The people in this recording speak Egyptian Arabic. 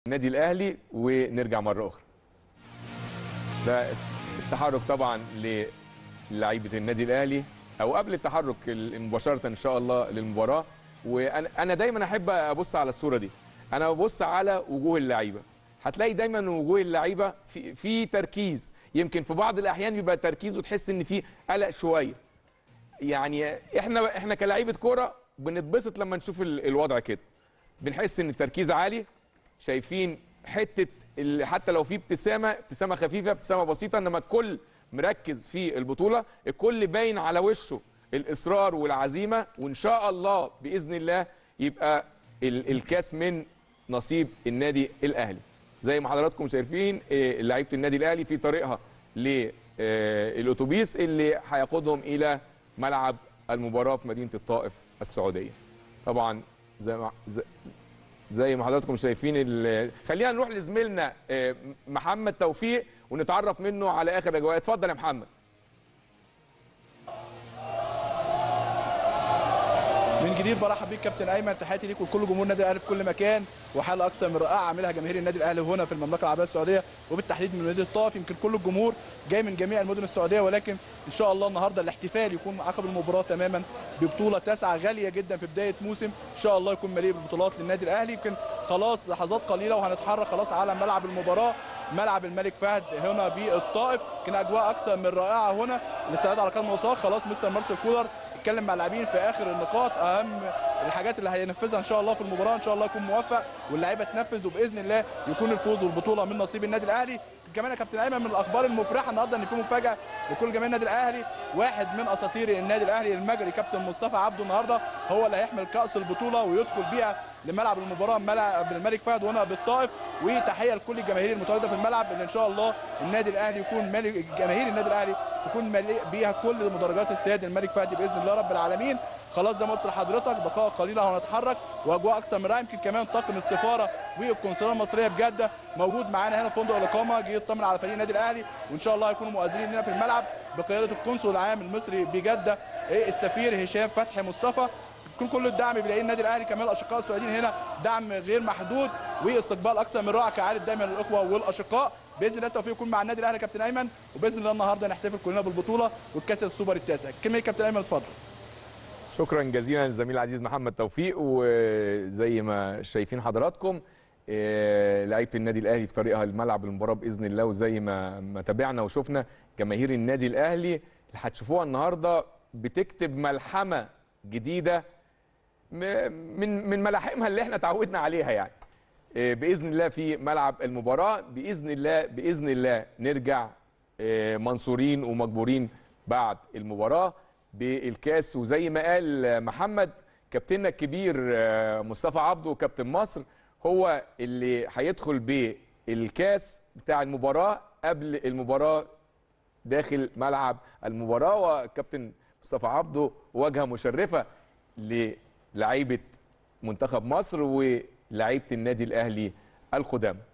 النادي الاهلي ونرجع مره اخرى ده التحرك طبعا للعيبه النادي الاهلي او قبل التحرك مباشره ان شاء الله للمباراه وانا انا دايما احب ابص على الصوره دي انا ببص على وجوه اللعيبه هتلاقي دايما وجوه اللعيبه في في تركيز يمكن في بعض الاحيان بيبقى تركيز وتحس ان في قلق شويه يعني احنا احنا كلاعيبه كوره بنتبسط لما نشوف ال- الوضع كده بنحس ان التركيز عالي شايفين حته ال- حتى لو في ابتسامه ابتسامه خفيفه ابتسامه بسيطه انما الكل مركز في البطوله الكل باين على وشه الاصرار والعزيمه وان شاء الله باذن الله يبقى ال- الكاس من نصيب النادي الاهلي زي ما حضراتكم شايفين آه، لعيبه النادي الاهلي في طريقها للاتوبيس اللي هيقودهم الى ملعب المباراه في مدينه الطائف السعوديه طبعا زي ما زي- زي ما حضراتكم شايفين ال- خلينا نروح لزميلنا آه، محمد توفيق ونتعرف منه على اخر الاجواء اتفضل يا محمد من جديد برحب بيك كابتن ايمن تحياتي ليك ولكل جمهور النادي الاهلي في كل مكان وحاله اكثر من رائعه عاملها جماهير النادي الاهلي هنا في المملكه العربيه السعوديه وبالتحديد من مدينه الطائف يمكن كل الجمهور جاي من جميع المدن السعوديه ولكن ان شاء الله النهارده الاحتفال يكون عقب المباراه تماما ببطوله تاسعه غاليه جدا في بدايه موسم ان شاء الله يكون مليء بالبطولات للنادي الاهلي يمكن خلاص لحظات قليله وهنتحرك خلاص على ملعب المباراه ملعب الملك فهد هنا بالطائف كان اجواء اكثر من رائعه هنا الاستعداد على قدم وساق خلاص مستر مارسيل كولر اتكلم مع اللاعبين في اخر النقاط اهم الحاجات اللي هينفذها ان شاء الله في المباراه ان شاء الله يكون موفق واللعيبه تنفذ وباذن الله يكون الفوز والبطوله من نصيب النادي الاهلي كمان يا كابتن ايمن من الاخبار المفرحه النهارده ان في مفاجاه لكل جماهير النادي الاهلي واحد من اساطير النادي الاهلي المجري كابتن مصطفى عبده النهارده هو اللي هيحمل كاس البطوله ويدخل بيها لملعب المباراه ملعب الملك فهد وهنا بالطائف وتحيه لكل الجماهير المتواجده في الملعب ان ان شاء الله النادي الاهلي يكون ملك جماهير النادي الاهلي تكون مليء بيها كل مدرجات استاد الملك فهد باذن الله رب العالمين خلاص زي ما قلت لحضرتك دقائق قليله وهنتحرك واجواء اكثر من رائعه يمكن كمان طاقم السفاره والقنصليه المصريه بجده موجود معانا هنا في فندق الاقامه جه يطمن على فريق النادي الاهلي وان شاء الله هيكونوا مؤازرين لنا في الملعب بقياده القنصل العام المصري بجده إيه، السفير هشام فتحي مصطفى يكون كل الدعم بيلاقيه النادي الاهلي كمان الاشقاء السعوديين هنا دعم غير محدود واستقبال اكثر من رائع كعاده دايما الاخوه والاشقاء باذن الله التوفيق يكون مع النادي الاهلي يا كابتن ايمن وباذن الله النهارده نحتفل كلنا بالبطوله والكاس السوبر التاسع كمل كابتن ايمن اتفضل شكرا جزيلا للزميل العزيز محمد توفيق وزي ما شايفين حضراتكم آه، لعيبه النادي الاهلي في طريقها لملعب المباراه باذن الله وزي ما ما تابعنا وشفنا جماهير النادي الاهلي اللي هتشوفوها النهارده بتكتب ملحمه جديده م- من من ملاحمها اللي احنا تعودنا عليها يعني آه، باذن الله في ملعب المباراه باذن الله باذن الله نرجع آه، منصورين ومجبورين بعد المباراه بالكاس وزي ما قال محمد كابتننا الكبير آه، مصطفى عبده كابتن مصر هو اللي هيدخل بالكاس بتاع المباراه قبل المباراه داخل ملعب المباراه وكابتن مصطفى عبده واجهه مشرفه للعيبه منتخب مصر ولعيبه النادي الاهلي القدامى